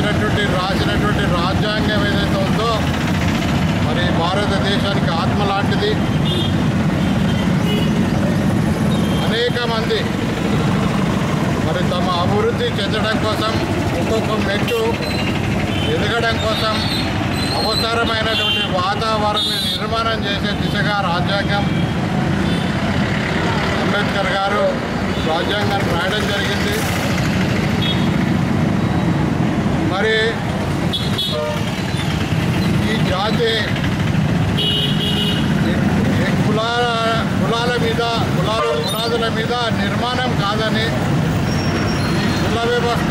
ఇచ్చినటువంటి రాసినటువంటి రాజ్యాంగం ఏదైతే ఉందో మరి భారతదేశానికి ఆత్మ లాంటిది అనేక మంది మరి తమ అభివృద్ధి చెందడం కోసం ఒక్కొక్క మెట్టు ఎదగడం కోసం అవసరమైనటువంటి వాతావరణ నిర్మాణం చేసే దిశగా రాజ్యాంగం అంబేద్కర్ గారు రాజ్యాంగాన్ని రాయడం జరిగింది మరి ఈ జాతి ఈ కులాల కులాల మీద కులాల పునాదుల మీద నిర్మాణం కాదని ఈ కుల వ్యవస్థ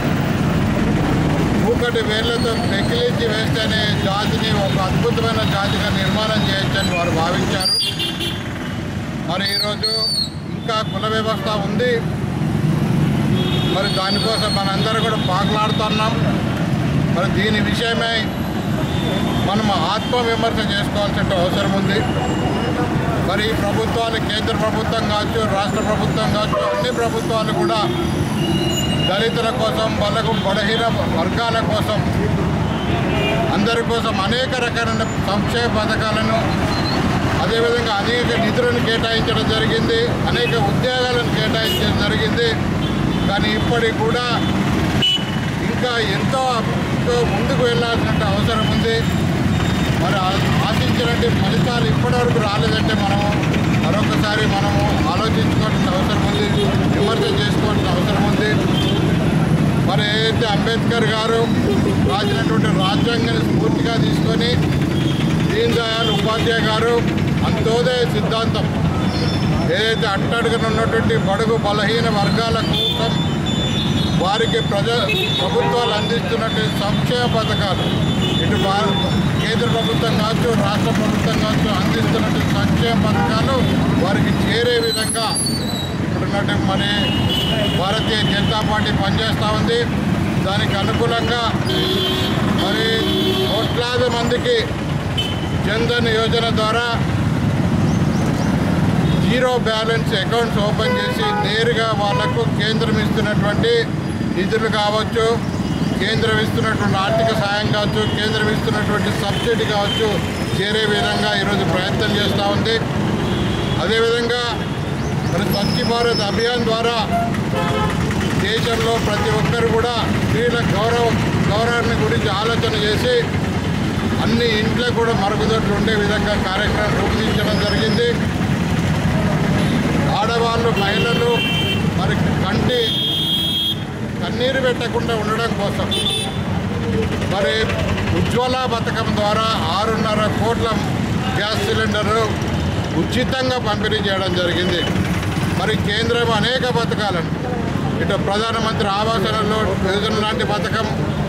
మూకటి వేళ్లతో పెకిలించి వేస్తేనే జాతిని ఒక అద్భుతమైన జాతిగా నిర్మాణం చేయొచ్చని వారు భావించారు మరి ఈరోజు ఇంకా కుల వ్యవస్థ ఉంది మరి దానికోసం మనందరం కూడా పాకులాడుతున్నాం మరి దీని విషయమై మనం ఆత్మ విమర్శ చేసుకోవాల్సిన అవసరం ఉంది మరి ఈ ప్రభుత్వాలు కేంద్ర ప్రభుత్వం కావచ్చు రాష్ట్ర ప్రభుత్వం కావచ్చు అన్ని ప్రభుత్వాలు కూడా దళితుల కోసం బలకు బలహీన వర్గాల కోసం అందరి కోసం అనేక రకాలైన సంక్షేమ పథకాలను అదేవిధంగా అనేక నిధులను కేటాయించడం జరిగింది అనేక ఉద్యోగాలను కేటాయించడం జరిగింది కానీ ఇప్పటికి కూడా ఇంకా ఎంతో ఎంతో ముందుకు వెళ్ళాల్సిన అవసరం ఉంది మరి ఆ- ఆశించినటువంటి ఫలితాలు ఇప్పటివరకు రాలేదంటే మనము మరొకసారి మనము ఆలోచించుకోవాల్సిన అవసరం ఉంది విమర్శ చేసుకోవాల్సిన అవసరం ఉంది మరి ఏదైతే అంబేద్కర్ గారు రాసినటువంటి రాజ్యాంగాన్ని స్ఫూర్తిగా తీసుకొని దీన్ దయాళ్ ఉపాధ్యాయ గారు అంత్యోదయ సిద్ధాంతం ఏదైతే అట్టడుగున ఉన్నటువంటి బడుగు బలహీన వర్గాల కోసం వారికి ప్రజ ప్రభుత్వాలు అందిస్తున్నటువంటి సంక్షేమ పథకాలు ఇటు భారత కేంద్ర ప్రభుత్వం కావచ్చు రాష్ట్ర ప్రభుత్వం కావచ్చు అందిస్తున్నటువంటి సంక్షేమ పథకాలు వారికి చేరే విధంగా ఇప్పుడున్నటువంటి మరి భారతీయ జనతా పార్టీ పనిచేస్తూ ఉంది దానికి అనుకూలంగా మరి కోట్లాది మందికి జన్ధన్ యోజన ద్వారా జీరో బ్యాలెన్స్ అకౌంట్స్ ఓపెన్ చేసి నేరుగా వాళ్లకు కేంద్రం ఇస్తున్నటువంటి నిధులు కావచ్చు కేంద్రం ఇస్తున్నటువంటి ఆర్థిక సాయం కావచ్చు కేంద్రం ఇస్తున్నటువంటి సబ్సిడీ కావచ్చు చేరే విధంగా ఈరోజు ప్రయత్నం చేస్తూ ఉంది అదేవిధంగా మరి స్వచ్ఛ భారత్ అభియాన్ ద్వారా దేశంలో ప్రతి ఒక్కరు కూడా స్త్రీల గౌరవ గౌరవాన్ని గురించి ఆలోచన చేసి అన్ని ఇంట్లో కూడా మరుగుదొడ్లు ఉండే విధంగా కార్యక్రమం రూపొందించడం జరిగింది ఆడవాళ్ళు మహిళలు మరి కంటి కన్నీరు పెట్టకుండా ఉండడం కోసం మరి ఉజ్వల పథకం ద్వారా ఆరున్నర కోట్ల గ్యాస్ సిలిండరు ఉచితంగా పంపిణీ చేయడం జరిగింది మరి కేంద్రం అనేక పథకాలను ఇటు ప్రధానమంత్రి ఆవాసనలో యోజన లాంటి పథకం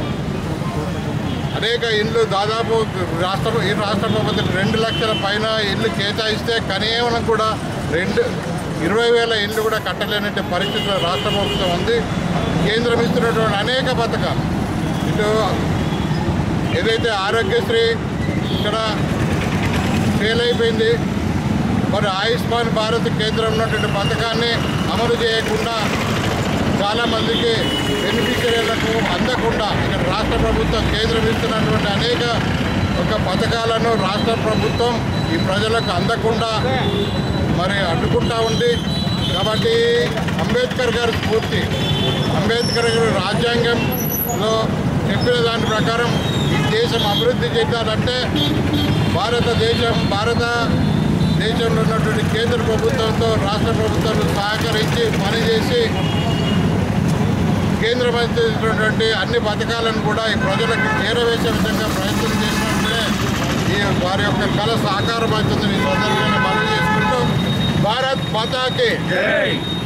అనేక ఇండ్లు దాదాపు రాష్ట్ర ఈ రాష్ట్ర ప్రభుత్వం రెండు లక్షల పైన ఇల్లు కేటాయిస్తే కనీసం కూడా రెండు ఇరవై వేల ఇల్లు కూడా కట్టలేనట్టు పరిస్థితిలో రాష్ట్ర ప్రభుత్వం ఉంది కేంద్రం ఇస్తున్నటువంటి అనేక పథకాలు ఇటు ఏదైతే ఆరోగ్యశ్రీ ఇక్కడ ఫెయిల్ అయిపోయింది మరి ఆయుష్మాన్ భారత్ కేంద్రం ఉన్నటువంటి పథకాన్ని అమలు చేయకుండా చాలామందికి బెనిఫిషరీలకు అందకుండా ఇక్కడ రాష్ట్ర ప్రభుత్వం కేంద్రం ఇస్తున్నటువంటి అనేక ఒక పథకాలను రాష్ట్ర ప్రభుత్వం ఈ ప్రజలకు అందకుండా మరి అడ్డుకుంటా ఉంది కాబట్టి అంబేద్కర్ గారి స్ఫూర్తి అంబేద్కర్ గారి రాజ్యాంగంలో చెప్పిన దాని ప్రకారం ఈ దేశం అభివృద్ధి చెందాలంటే భారతదేశం భారత దేశంలో ఉన్నటువంటి కేంద్ర ప్రభుత్వంతో రాష్ట్ర ప్రభుత్వాలు సహకరించి పనిచేసి కేంద్రం అందిస్తున్నటువంటి అన్ని పథకాలను కూడా ఈ ప్రజలకు చేరవేసే విధంగా ప్రయత్నం చేసినప్పుడే ఈ వారి యొక్క కళ సాకారం అవుతుందని ఈ సందర్భంగా మనం చేసుకుంటూ భారత్ మాతాకి జై